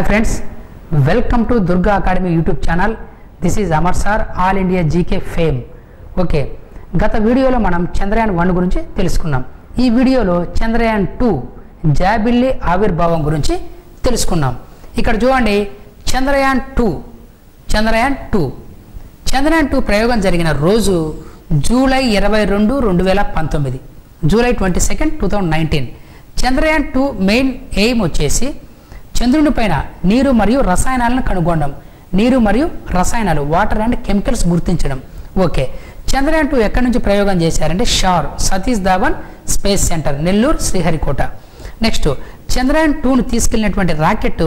hi friends welcome to Durga academy YouTube channel this is Amar sir all India GK fame okay గత వీడియోలో మనం Chandrayaan one గురించి తెలుసుకున్నాం ఈ వీడియోలో చంద్రయాన్ టూ జాబిల్లి ఆవిర్భావం గురించి తెలుసుకున్నాం ఇక్కడ చూడండి Chandrayaan two Chandrayaan two Chandrayaan two ప్రయోగం జరిగిన రోజు జూలై ఇరవై రెండు రెండు వేల పంతొమ్మిది July twenty second two thousand nineteen Chandrayaan two main aim వచ్చేసి చంద్రుని పైన నీరు మరియు రసాయనాలను కనుగొనడం నీరు మరియు రసాయనాలు వాటర్ అండ్ కెమికల్స్ గుర్తించడం ఓకే చంద్రయాన్ టూ ఎక్కడి నుంచి ప్రయోగం చేశారంటే SHAR Satish Dhawan space centre Nellore Sriharikota next Chandrayaan టూను తీసుకెళ్ళినటువంటి rocket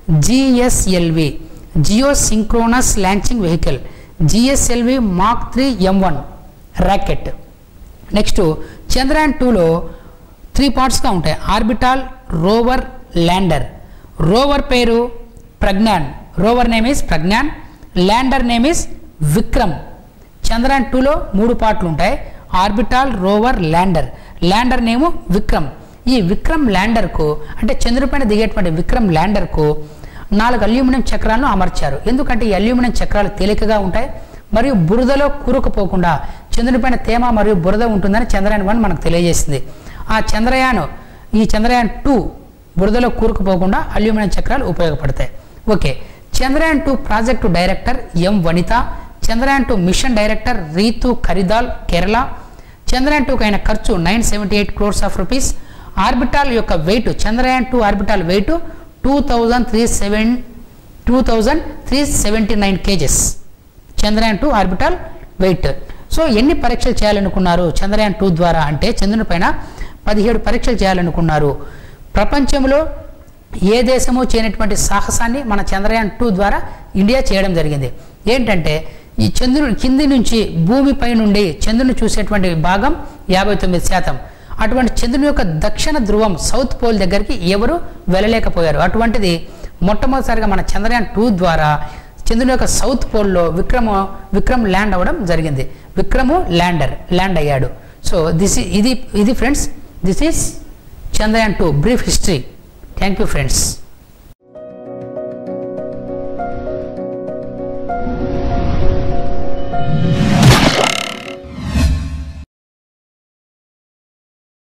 GSLV geo synchronous launching vehicle GSLV mark three M one rocket next Chandrayaan టూలో త్రీ పార్ట్స్గా ఉంటాయి ఆర్బిటాల్ రోవర్ ల్యాండర్ రోవర్ పేరు Pragyan rover name is Pragyan lander name is Vikram Chandrayaan టూలో మూడు పార్ట్లు ఉంటాయి orbital rover lander lander name Vikram ఈ విక్రమ్ ల్యాండర్కు అంటే చంద్రుపైన దిగేటువంటి విక్రమ్ ల్యాండర్కు నాలుగు అల్యూమినియం చక్రాలను అమర్చారు ఎందుకంటే ఈ అల్యూమినియం చక్రాలు తేలికగా ఉంటాయి మరియు బురదలో కూరుకుపోకుండా చంద్రునిపైన తేమ మరియు బురద ఉంటుందని చంద్రయాన్ వన్ మనకు తెలియజేసింది ఆ చంద్రయాన్ ఈ చంద్రయాన్ టూ బురదలో కూరుకుపోకుండా అల్యూమినియం చక్రాలు ఉపయోగపడతాయి okay Chandrayaan two project director M Vanitha Chandrayaan two mission director Ritu Karidhal Kerala Chandrayaan టూకి అయిన ఖర్చు nine seventy eight crores of rupees orbital యొక్క weight Chandrayaan two orbital weight two thousand three seven two thousand three seventy nine kgs Chandrayaan two orbital weight so ఎన్ని పరీక్షలు చేయాలనుకున్నారు Chandrayaan two ద్వారా అంటే చంద్రుని పైన పదిహేడు పరీక్షలు చేయాలనుకున్నారు ప్రపంచంలో ఏ దేశము చేయనటువంటి సాహసాన్ని మన చంద్రయాన్ టూ ద్వారా ఇండియా చేయడం జరిగింది ఏంటంటే ఈ చంద్రుని కింది నుంచి భూమిపై నుండి చంద్రుని చూసేటువంటి భాగం యాభై తొమ్మిది శాతం అటువంటి చంద్రుని యొక్క దక్షిణ ధ్రువం సౌత్ పోల్ దగ్గరికి ఎవరు వెళ్ళలేకపోయారు అటువంటిది మొట్టమొదటిసారిగా మన చంద్రయాన్ టూ ద్వారా చంద్రుని యొక్క సౌత్ పోల్లో విక్రమ విక్రమ్ ల్యాండ్ అవ్వడం జరిగింది విక్రము ల్యాండర్ ల్యాండ్ అయ్యాడు సో దిస్ ఇది ఇది friends this is Chandrayaan two brief history thank you friends